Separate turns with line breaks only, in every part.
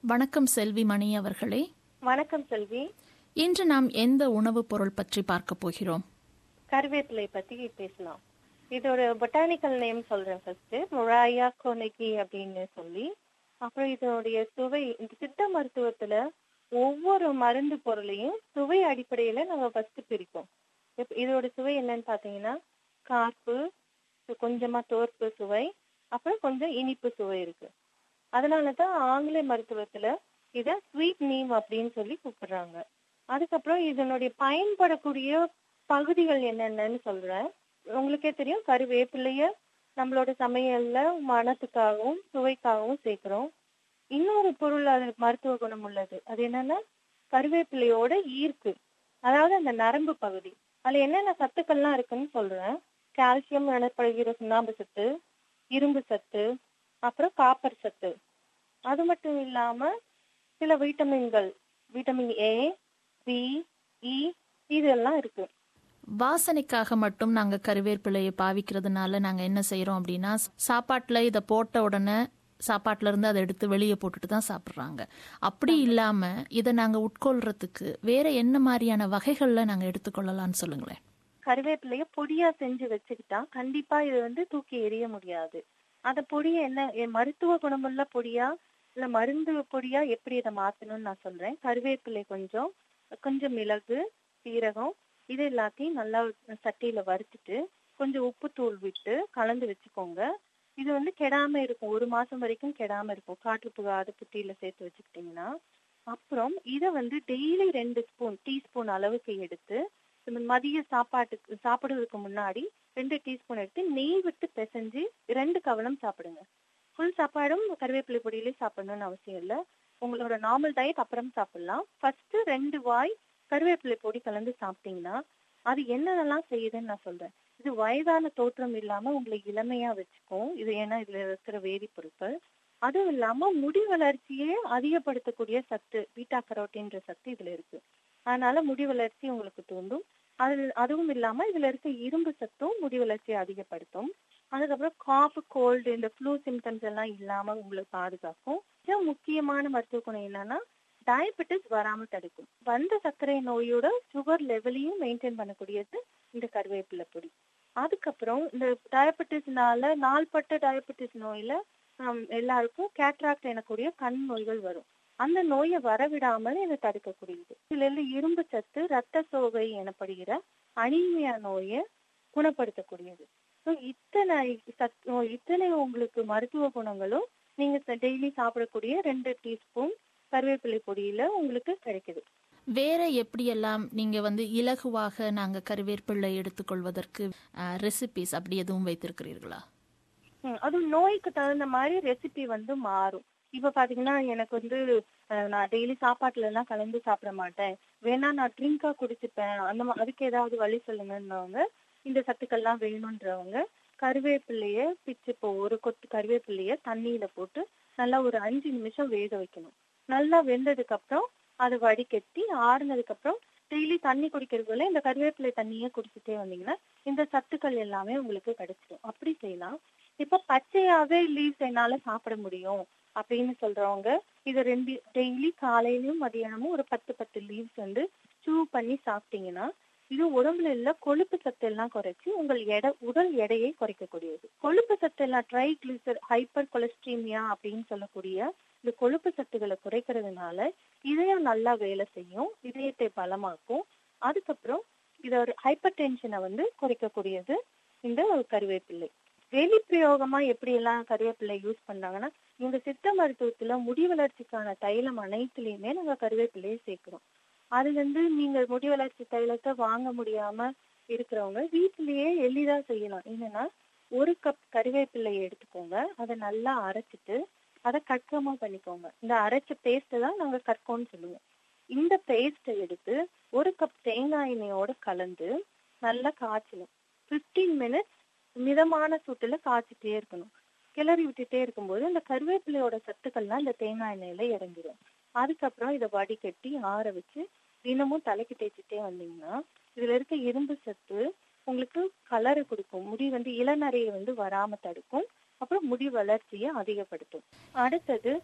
வணக்கம் செல்வி மணி அவர்களே
வணக்கம் செல்வி
இன்று நாம் எந்த உணவுப் பொருள் பற்றி பார்க்க போகிறோம்
கருவேப்பிலை பத்தி பேசலாம் இதோட பொட்டானிக்கல் நேம் சொல்றேன் ஃபர்ஸ்ட் முராயா கோனகி அப்படின்னு சொல்லி அப்புறம் இதனுடைய சுவை இந்த சித்த மருத்துவத்துல ஒவ்வொரு மருந்து பொருளையும் சுவை அடிப்படையில நம்ம ஃபர்ஸ்ட் பிரிப்போம் இப்ப இதோட சுவை என்னன்னு பாத்தீங்கன்னா கார்ப்பு கொஞ்சமா தோற்பு சுவை அப்புறம் கொஞ்சம் இனிப்பு சுவை இருக்கு அதனாலதான் ஆங்கில மருத்துவத்துல இத ஸ்வீட் நீம் அப்படின்னு சொல்லி கூப்பிடுறாங்க அதுக்கப்புறம் இதனுடைய பயன்படக்கூடிய பகுதிகள் என்னென்னன்னு சொல்றேன் உங்களுக்கே தெரியும் கருவேப்பிலைய நம்மளோட சமையல்ல மணத்துக்காகவும் சுவைக்காகவும் சேர்க்கிறோம் இன்னொரு பொருள் அது மருத்துவ குணம் உள்ளது அது என்னன்னா கருவேப்பிலையோட ஈர்க்கு அதாவது அந்த நரம்பு பகுதி அதுல என்னென்ன சத்துக்கள்லாம் இருக்குன்னு சொல்றேன் கால்சியம் எனப்படுகிற சுண்ணாம்பு சத்து இரும்பு சத்து அப்புறம் காப்பர் சத்து அது மட்டும் இல்லாம சில வைட்டமின்கள் விட்டமின் ஏ பி இ இதெல்லாம் இருக்கு
வாசனைக்காக மட்டும் நாங்க கருவேப்பிலையை பாவிக்கிறதுனால நாங்க என்ன செய்யறோம் அப்படின்னா சாப்பாட்டுல இத போட்ட உடனே சாப்பாட்டுல இருந்து அதை எடுத்து வெளியே போட்டுட்டு தான் சாப்பிடுறாங்க அப்படி இல்லாம இதை நாங்க உட்கொள்றதுக்கு வேற என்ன மாதிரியான வகைகள்ல நாங்க எடுத்துக்கொள்ளலாம்னு சொல்லுங்களேன்
கருவேப்பிலைய பொடியா செஞ்சு வச்சுக்கிட்டா கண்டிப்பா இது வந்து தூக்கி எறிய முடியாது அந்த பொடியை என்ன எ- மருத்துவ குணமுள்ள பொடியா இல்ல மருந்து பொடியா எப்படி இதை மாத்தணும்னு நான் சொல்றேன் கருவேப்பிலை கொஞ்சம் கொஞ்சம் மிளகு சீரகம் இது எல்லாத்தையும் நல்லா சட்டியில வறுத்துட்டு கொஞ்சம் உப்பு தூள் விட்டு கலந்து வச்சுக்கோங்க இது வந்து கெடாம இருக்கும் ஒரு மாசம் வரைக்கும் கெடாம இருக்கும் காற்று புகாத புட்டியில சேர்த்து வச்சுக்கிட்டீங்கன்னா அப்புறம் இதை வந்து டெய்லி ரெண்டு ஸ்பூன் டீஸ்பூன் அளவுக்கு எடுத்து இந்த மதிய சாப்பாட்டுக்கு சாப்பிடுறதுக்கு முன்னாடி ரெண்டு டீஸ்பூன் எடுத்து நெய் விட்டு பிசைஞ்சு ரெண்டு கவலம் சாப்பிடுங்க ஃபுல் சாப்பாடும் கருவேப்பிலை பொடியிலே சாப்பிடணும்னு அவசியம் இல்லை உங்களோட நார்மல் டயட் அப்புறம் சாப்பிடலாம் ஃபர்ஸ்ட் ரெண்டு வாய் கருவேப்பிலை பொடி கலந்து சாப்பிட்டீங்கன்னா அது என்னென்னலாம் செய்யுதுன்னு நான் சொல்றேன் இது வயதான தோற்றம் இல்லாம உங்களை இளமையா வச்சுக்கும் இது ஏன்னா இதுல இருக்கிற வேதிப்பொருட்கள் அதுவும் இல்லாம முடி வளர்ச்சியே அதிகப்படுத்தக்கூடிய சத்து பீட்டா கரோட்டின்ற சத்து இதுல இருக்கு அதனால முடி வளர்ச்சி உங்களுக்கு தூண்டும் அது அதுவும் இல்லாம இதுல இருக்க இரும்பு சத்தும் முடி வளர்ச்சியை அதிகப்படுத்தும் அதுக்கப்புறம் காஃப் கோல்டு இந்த ஃப்ளூ சிம்டம்ஸ் எல்லாம் இல்லாம உங்களை பாதுகாக்கும் மிக முக்கியமான மருத்துவ குணம் என்னன்னா டயபெட்டிஸ் வராம தடுக்கும் வந்த சர்க்கரை நோயோட சுகர் லெவலையும் மெயின்டைன் பண்ணக்கூடியது இந்த கருவேப்பிலை பொடி அதுக்கப்புறம் இந்த டயபெட்டிஸ்னால நாள்பட்ட டயபெட்டிஸ் நோயில ஹம், எல்லாருக்கும் கேட்ராக்ட் எனக்கூடிய கண் நோய்கள் வரும் அந்த நோயை வரவிடாமல் இதை தடுக்கக்கூடியது இதுல உள்ள இரும்பு சத்து ரத்த சோகை எனப்படுகிற அனீமியா நோயை குணப்படுத்தக்கூடியது ஸோ இத்தனை சத் இத்தனை உங்களுக்கு மருத்துவ குணங்களும் நீங்க டெய்லி சாப்பிடக்கூடிய ரெண்டு டீஸ்பூன் கருவேப்பிலை பொடியில உங்களுக்கு கிடைக்குது
வேற எப்படியெல்லாம் நீங்க வந்து இலகுவாக நாங்க கருவேப்பிள்ளை எடுத்துக்கொள்வதற்கு ரெசிபிஸ் அப்படி எதுவும் வைத்திருக்கிறீர்களா
ம், அதுவும் நோய்க்கு தகுந்த மாதிரி ரெசிபி வந்து மாறும் இப்ப பாத்தீங்கன்னா எனக்கு வந்து அஹ், நான் டெய்லி சாப்பாட்டுல எல்லாம் கலந்து சாப்பிட மாட்டேன் வேணா நான் ட்ரிங்கா குடிச்சுப்பேன் அந்த மா- அதுக்கு ஏதாவது வழி சொல்லுங்கன்னவங்க இந்த சத்துக்கள்லாம் வேணும்ன்றவங்க கருவேப்பிள்ளைய பிச்சு இப்போ ஒரு கொத்து கருவேப்பிள்ளைய தண்ணியில போட்டு நல்லா ஒரு அஞ்சு நிமிஷம் வேக வைக்கணும் நல்லா வெந்ததுக்கு அப்புறம் அதை வடிகட்டி ஆறுனதுக்கு அப்புறம் டெய்லி தண்ணி குடிக்கிறதுல இந்த கருவேப்பிலை தண்ணியே குடிச்சிட்டே வந்தீங்கன்னா இந்த சத்துக்கள் எல்லாமே உங்களுக்கு கிடைச்சிடும் அப்படி செய்யலாம் இப்ப பச்சையாவே லீவ்ஸ் என்னால சாப்பிட முடியும் அப்படின்னு சொல்றவங்க இத ரெண்டு டெய்லி காலையிலயும் மதியானமும் ஒரு பத்து பத்து லீவ்ஸ் வந்து சூ பண்ணி சாப்பிட்டீங்கன்னா இது உடம்புல உள்ள கொழுப்பு சத்து எல்லாம் குறைச்சு உங்கள் எடை உடல் எடையை குறைக்கக்கூடியது கொழுப்பு சத்து எல்லாம் ட்ரைக்ளிசர் ஹைப்பர் கொலஸ்ட்ரீமியா அப்படின்னு சொல்லக்கூடிய இந்த கொழுப்பு சத்துக்களை குறைக்கிறதுனால இதயம் நல்லா வேலை செய்யும் இதயத்தை பலமாக்கும் அதுக்கப்புறம் இதோட ஹைப்பர் டென்ஷனை வந்து குறைக்கக்கூடியது இந்த கருவேப்பிள்ளை வெளிப்பிரயோகமா எப்படி எல்லாம் கருவேப்பிள்ளை யூஸ் பண்றாங்கன்னா இந்த சித்த மருத்துவத்துல முடி வளர்ச்சிக்கான தைலம் அனைத்துலயுமே நாங்க கருவேப்பிள்ளையை சேர்க்கிறோம் அது வந்து நீங்க முடி வளர்ச்சி தைலத்தை வாங்க முடியாம இருக்கிறவங்க வீட்டிலேயே எளிதா செய்யலாம் என்னன்னா ஒரு கப் கருவேப்பிள்ளையை எடுத்துக்கோங்க அதை நல்லா அரைச்சிட்டு அதை கட்கமா பண்ணிக்கோங்க இந்த அரைச்ச பேஸ்ட் தான் நாங்க கற்கோன்னு சொல்லுவோம் இந்த பேஸ்ட்டை எடுத்து ஒரு கப் தேங்காய் எண்ணெயோட கலந்து நல்லா காய்ச்சணும் 15 மினிட்ஸ் மிதமான சூட்டுல காய்ச்சிட்டே இருக்கணும் கிளறி விட்டுட்டே இருக்கும்போது இந்த கருவேப்பிலையோட சத்துக்கள்லாம் இந்த தேங்காய் எண்ணெயில இறங்கிடும் அதுக்கப்புறம் இதை வடிகட்டி ஆற வச்சு தினமும் தலைக்கு தேய்ச்சிட்டே வந்தீங்கன்னா இதுல இருக்க இரும்பு சத்து உங்களுக்கு கலரை கொடுக்கும் முடி வந்து இளநரையை வந்து வராம தடுக்கும் அப்புறம் முடி வளர்ச்சியை அதிகப்படுத்தும் அடுத்தது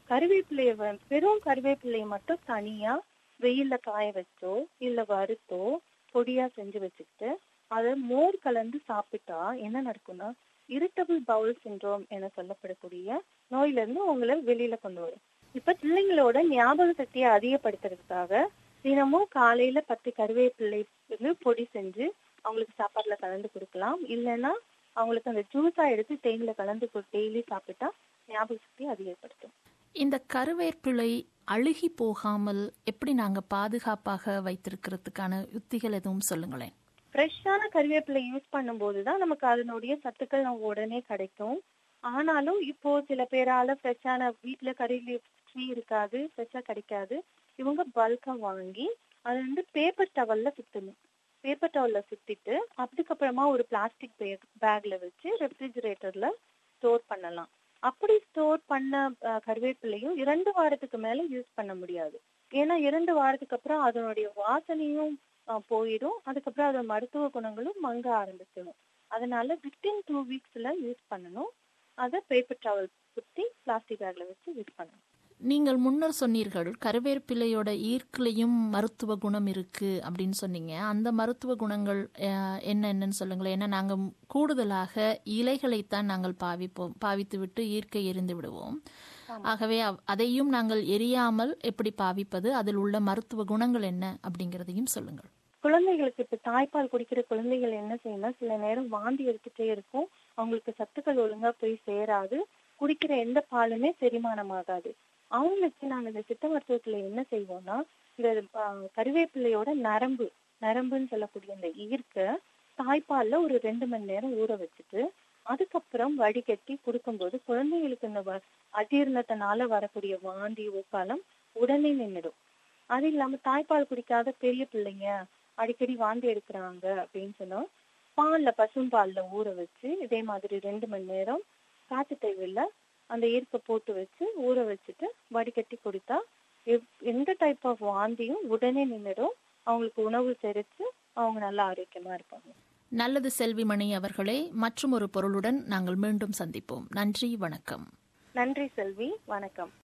கருவேப்பிலைய வ- வெறும் கருவேப்பிலையை மட்டும் தனியா வெயில்ல காய வச்சோ இல்ல வறுத்தோ பொடியா செஞ்சு வச்சுக்கிட்டு அதை மோர் கலந்து சாப்பிட்டா என்ன நடக்கும்னா இரிட்டபிள் பவுல் சிண்ட்ரோம் என சொல்லப்படக்கூடிய நோயில இருந்து உங்களை வெளியில கொண்டு வரும் இப்ப பிள்ளைங்களோட ஞாபக சக்தியை அதிகப்படுத்துறதுக்காக தினமும் காலையில பத்து கருவேப்பிள்ளை வந்து பொடி செஞ்சு அவங்களுக்கு சாப்பாட்டுல கலந்து கொடுக்கலாம் இல்லைன்னா அவங்களுக்கு அந்த ஜூஸா எடுத்து தேயில கலந்து டெய்லி சாப்பிட்டா ஞாபக சக்தி அதிகப்படுத்தும்
இந்த கருவேப்பிலை அழுகி போகாமல் எப்படி நாங்க பாதுகாப்பாக வைத்திருக்கிறதுக்கான யுத்திகள் எதுவும் சொல்லுங்களேன்
ஃப்ரெஷ்ஷான கருவேப்பிலை யூஸ் பண்ணும்போது தான் நமக்கு அதனுடைய சத்துக்கள் நமக்கு உடனே கிடைக்கும் ஆனாலும் இப்போ சில பேரால ஃப்ரெஷ்ஷான வீட்ல கருவேப்பிலை ட்ரீ இருக்காது ஃப்ரெஷ்ஷா கிடைக்காது இவங்க பல்கா வாங்கி அதை வந்து பேப்பர் டவல்ல சுத்தணும் பேப்பர் டவல்ல சுத்திட்டு அதுக்கப்புறமா ஒரு பிளாஸ்டிக் பேக் பேக்ல வச்சு ரெஃப்ரிஜிரேட்டர்ல ஸ்டோர் பண்ணலாம் அப்படி ஸ்டோர் பண்ண அஹ், கருவேப்பிலையும் இரண்டு வாரத்துக்கு மேல யூஸ் பண்ண முடியாது ஏன்னா இரண்டு வாரத்துக்கு அப்புறம் அதனுடைய வாசனையும் அஹ், போயிடும் அதுக்கப்புறம் அதோட மருத்துவ குணங்களும் மங்க ஆரம்பிச்சிடும் அதனால வித்தின் டூ வீக்ஸ்ல யூஸ் பண்ணணும் அதை பேப்பர் டவல் சுத்தி பிளாஸ்டிக் பேக்ல வச்சு யூஸ் பண்ணணும்
நீங்கள் முன்னர் சொன்னீர்கள் கருவேப்பிலையோட ஈர்க்கிலையும் மருத்துவ குணம் இருக்கு அப்படின்னு சொன்னீங்க அந்த மருத்துவ குணங்கள் அஹ், என்ன என்னன்னு சொல்லுங்களேன் ஏன்னா நாங்க கூடுதலாக இலைகளைத்தான் நாங்கள் பாவிப்போம் பாவித்து விட்டு ஈர்க்கை எரிந்து விடுவோம் ஆகவே அவ்- அதையும் நாங்கள் எரியாமல் எப்படி பாவிப்பது அதில் உள்ள மருத்துவ குணங்கள் என்ன அப்படிங்கிறதையும் சொல்லுங்கள்
குழந்தைகளுக்கு இப்ப தாய்ப்பால் குடிக்கிற குழந்தைகள் என்ன செய்யணும் சில நேரம் வாந்தி எடுத்துட்டே இருக்கும் அவங்களுக்கு சத்துக்கள் ஒழுங்கா போய் சேராது குடிக்கிற எந்த பாலுமே செரிமானம் ஆகாது அவங்களுக்கு நாங்க இந்த சித்த மருத்துவத்துல என்ன செய்வோம்னா இந்த ஆஹ், கருவேப்பிலையோட நரம்பு நரம்புன்னு சொல்லக்கூடிய இந்த ஈர்க்க தாய்ப்பால்ல ஒரு ரெண்டு மணி நேரம் ஊற வச்சுட்டு அதுக்கப்புறம் வடிகட்டி கொடுக்கும்போது குழந்தைகளுக்கு இந்த வ- அஜீரணத்தினால வரக்கூடிய வாந்தி ஊக்காலம் உடனே நின்றுடும் அது இல்லாம தாய்ப்பால் குடிக்காத பெரிய பிள்ளைங்க அடிக்கடி வாந்தி எடுக்கிறாங்க அப்படின்னு சொன்னா பால்ல பசும்பால்ல ஊற வச்சு இதே மாதிரி ரெண்டு மணி நேரம் காத்து தேவையில்ல அந்த ஈர்ப்பை போட்டு வச்சு ஊற வச்சுட்டு வடிகட்டி கொடுத்தா எவ்- எந்த டைப் ஆஃப் வாந்தியும் உடனே நின்றுடும் அவங்களுக்கு உணவு செரிச்சு அவங்க நல்லா ஆரோக்கியமா இருப்பாங்க
நல்லது செல்விமணி அவர்களே மற்றும் ஒரு பொருளுடன் நாங்கள் மீண்டும் சந்திப்போம் நன்றி வணக்கம்
நன்றி செல்வி வணக்கம்